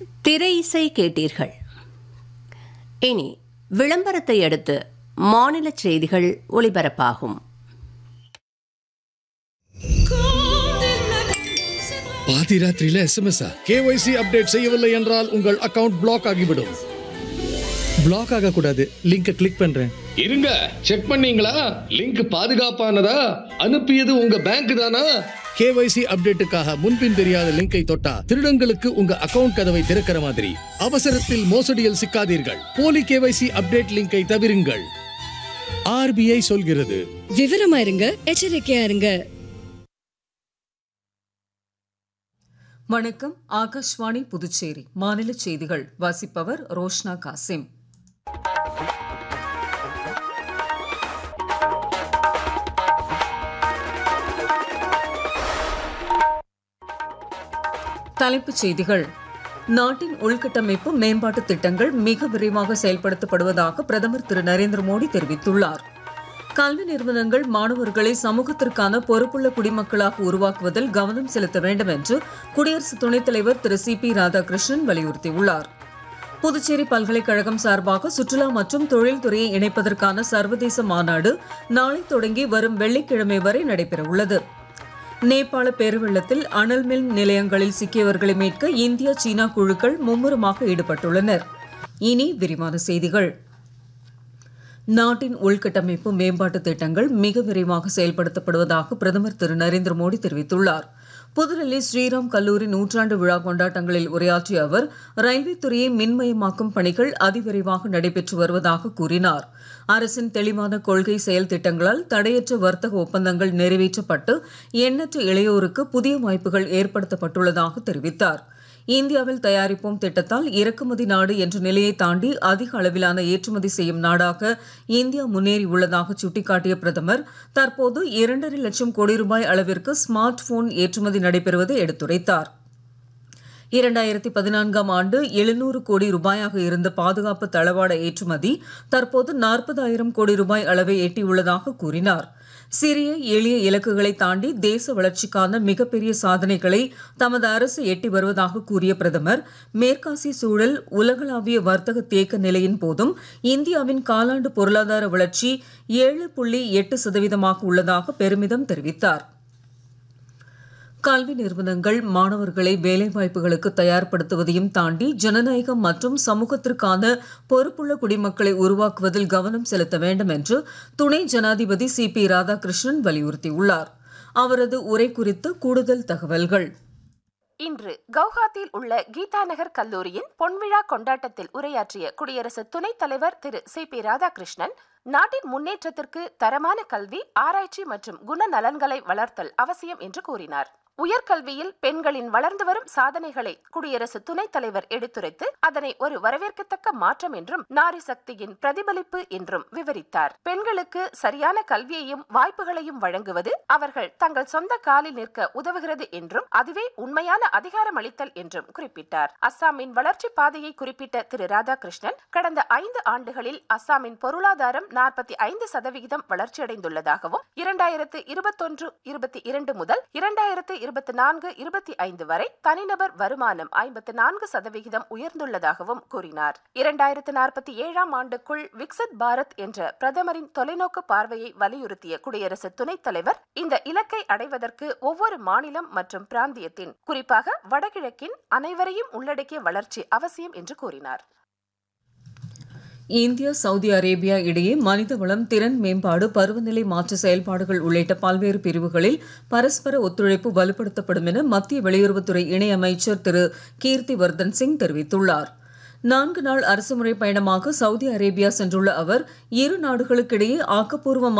திரை இசை கேட்டீர்கள் இனி விளம்பரத்தை அடுத்து மாநில செய்திகள் ஒளிபரப்பாகும் பாதி ராத்திரியில எஸ்எம்எஸ் கேஒய்சி அப்டேட் செய்யவில்லை என்றால் உங்கள் அக்கவுண்ட் பிளாக் ஆகிவிடும் பிளாக் ஆகக்கூடாது லிங்கை கிளிக் பண்றேன் இருங்க செக் பண்ணீங்களா லிங்க் பாதுகாப்பானதா அனுப்பியது உங்க பேங்க் தானா கேஒய்சி அப்டேட்டுக்காக முன்பின் தெரியாத லிங்கை தொட்டா திருடங்களுக்கு உங்க அக்கவுண்ட் கதவை திறக்கிற மாதிரி அவசரத்தில் மோசடியில் சிக்காதீர்கள் போலி கேஒய்சி அப்டேட் லிங்கை தவிருங்கள் ஆர்பிஐ சொல்கிறது விவரமா இருங்க எச்சரிக்கையா இருங்க வணக்கம் ஆகாஷ்வாணி புதுச்சேரி மாநில செய்திகள் வாசிப்பவர் ரோஷ்னா காசிம் தலைப்புச் செய்திகள் நாட்டின் உள்கட்டமைப்பு மேம்பாட்டு திட்டங்கள் மிக விரைவாக செயல்படுத்தப்படுவதாக பிரதமர் திரு நரேந்திர மோடி தெரிவித்துள்ளார் கல்வி நிறுவனங்கள் மாணவர்களை சமூகத்திற்கான பொறுப்புள்ள குடிமக்களாக உருவாக்குவதில் கவனம் செலுத்த வேண்டும் என்று குடியரசு துணைத் தலைவர் திரு சி பி ராதாகிருஷ்ணன் வலியுறுத்தியுள்ளார் புதுச்சேரி பல்கலைக்கழகம் சார்பாக சுற்றுலா மற்றும் தொழில்துறையை இணைப்பதற்கான சர்வதேச மாநாடு நாளை தொடங்கி வரும் வெள்ளிக்கிழமை வரை நடைபெறவுள்ளது நேபாள பேருவெள்ளத்தில் அனல் மின் நிலையங்களில் சிக்கியவர்களை மீட்க இந்தியா சீனா குழுக்கள் மும்முரமாக ஈடுபட்டுள்ளனர் இனி விரிவான செய்திகள் நாட்டின் உள்கட்டமைப்பு மேம்பாட்டு திட்டங்கள் மிக விரைவாக செயல்படுத்தப்படுவதாக பிரதமர் திரு நரேந்திர மோடி தெரிவித்துள்ளார் புதுடெல்லி ஸ்ரீராம் கல்லூரி நூற்றாண்டு விழா கொண்டாட்டங்களில் உரையாற்றிய அவர் ரயில்வே துறையை மின்மயமாக்கும் பணிகள் அதிவிரைவாக நடைபெற்று வருவதாக கூறினார் அரசின் தெளிவான கொள்கை செயல் திட்டங்களால் தடையற்ற வர்த்தக ஒப்பந்தங்கள் நிறைவேற்றப்பட்டு எண்ணற்ற இளையோருக்கு புதிய வாய்ப்புகள் ஏற்படுத்தப்பட்டுள்ளதாக தெரிவித்தார் இந்தியாவில் தயாரிப்போம் திட்டத்தால் இறக்குமதி நாடு என்ற நிலையை தாண்டி அதிக அளவிலான ஏற்றுமதி செய்யும் நாடாக இந்தியா முன்னேறியுள்ளதாக சுட்டிக்காட்டிய பிரதமர் தற்போது இரண்டரை லட்சம் கோடி ரூபாய் அளவிற்கு ஸ்மார்ட் போன் ஏற்றுமதி நடைபெறுவதை எடுத்துரைத்தார் இரண்டாயிரத்தி பதினான்காம் ஆண்டு எழுநூறு கோடி ரூபாயாக இருந்த பாதுகாப்பு தளவாட ஏற்றுமதி தற்போது நாற்பதாயிரம் கோடி ரூபாய் அளவை எட்டியுள்ளதாக கூறினார் சிறிய எளிய இலக்குகளை தாண்டி தேச வளர்ச்சிக்கான மிகப்பெரிய சாதனைகளை தமது அரசு எட்டி வருவதாக கூறிய பிரதமர் மேற்காசிய சூழல் உலகளாவிய வர்த்தக தேக்க நிலையின் போதும் இந்தியாவின் காலாண்டு பொருளாதார வளர்ச்சி ஏழு புள்ளி எட்டு சதவீதமாக உள்ளதாக பெருமிதம் தெரிவித்தார் கல்வி நிறுவனங்கள் மாணவர்களை வேலைவாய்ப்புகளுக்கு தயார்படுத்துவதையும் தாண்டி ஜனநாயகம் மற்றும் சமூகத்திற்கான பொறுப்புள்ள குடிமக்களை உருவாக்குவதில் கவனம் செலுத்த வேண்டும் என்று துணை ஜனாதிபதி சி பி ராதாகிருஷ்ணன் வலியுறுத்தியுள்ளார் அவரது உரை குறித்து கூடுதல் தகவல்கள் இன்று கவுஹாத்தியில் உள்ள கீதா நகர் கல்லூரியின் பொன்விழா கொண்டாட்டத்தில் உரையாற்றிய குடியரசு துணைத் தலைவர் திரு சி பி ராதாகிருஷ்ணன் நாட்டின் முன்னேற்றத்திற்கு தரமான கல்வி ஆராய்ச்சி மற்றும் குணநலன்களை வளர்த்தல் அவசியம் என்று கூறினார் உயர்கல்வியில் பெண்களின் வளர்ந்து வரும் சாதனைகளை குடியரசு துணைத் தலைவர் எடுத்துரைத்து அதனை ஒரு வரவேற்கத்தக்க மாற்றம் என்றும் நாரி சக்தியின் பிரதிபலிப்பு என்றும் விவரித்தார் பெண்களுக்கு சரியான கல்வியையும் வாய்ப்புகளையும் வழங்குவது அவர்கள் தங்கள் சொந்த காலில் நிற்க உதவுகிறது என்றும் அதுவே உண்மையான அதிகாரம் அளித்தல் என்றும் குறிப்பிட்டார் அஸ்ஸாமின் வளர்ச்சி பாதையை குறிப்பிட்ட திரு ராதாகிருஷ்ணன் கடந்த ஐந்து ஆண்டுகளில் அஸ்ஸாமின் பொருளாதாரம் நாற்பத்தி ஐந்து சதவிகிதம் வளர்ச்சியடைந்துள்ளதாகவும் இரண்டாயிரத்து இருபத்தொன்று இருபத்தி இரண்டு முதல் இரண்டாயிரத்து இருபத்தி நான்கு இருபத்தி ஐந்து வரை தனிநபர் வருமானம் ஐம்பத்தி நான்கு சதவிகிதம் உயர்ந்துள்ளதாகவும் கூறினார் இரண்டாயிரத்து நாற்பத்தி ஏழாம் ஆண்டுக்குள் விக்சித் பாரத் என்ற பிரதமரின் தொலைநோக்கு பார்வையை வலியுறுத்திய குடியரசு துணைத் தலைவர் இந்த இலக்கை அடைவதற்கு ஒவ்வொரு மாநிலம் மற்றும் பிராந்தியத்தின் குறிப்பாக வடகிழக்கின் அனைவரையும் உள்ளடக்கிய வளர்ச்சி அவசியம் என்று கூறினார் இந்தியா சவுதி அரேபியா இடையே மனித வளம் திறன் மேம்பாடு பருவநிலை மாற்ற செயல்பாடுகள் உள்ளிட்ட பல்வேறு பிரிவுகளில் பரஸ்பர ஒத்துழைப்பு வலுப்படுத்தப்படும் என மத்திய வெளியுறவுத்துறை இணையமைச்சர் திரு கீர்த்தி வர்தன் சிங் தெரிவித்துள்ளார் நான்கு நாள் அரசுமுறை பயணமாக சவுதி அரேபியா சென்றுள்ள அவர் இரு நாடுகளுக்கிடையே ஆக்கப்பூர்வமான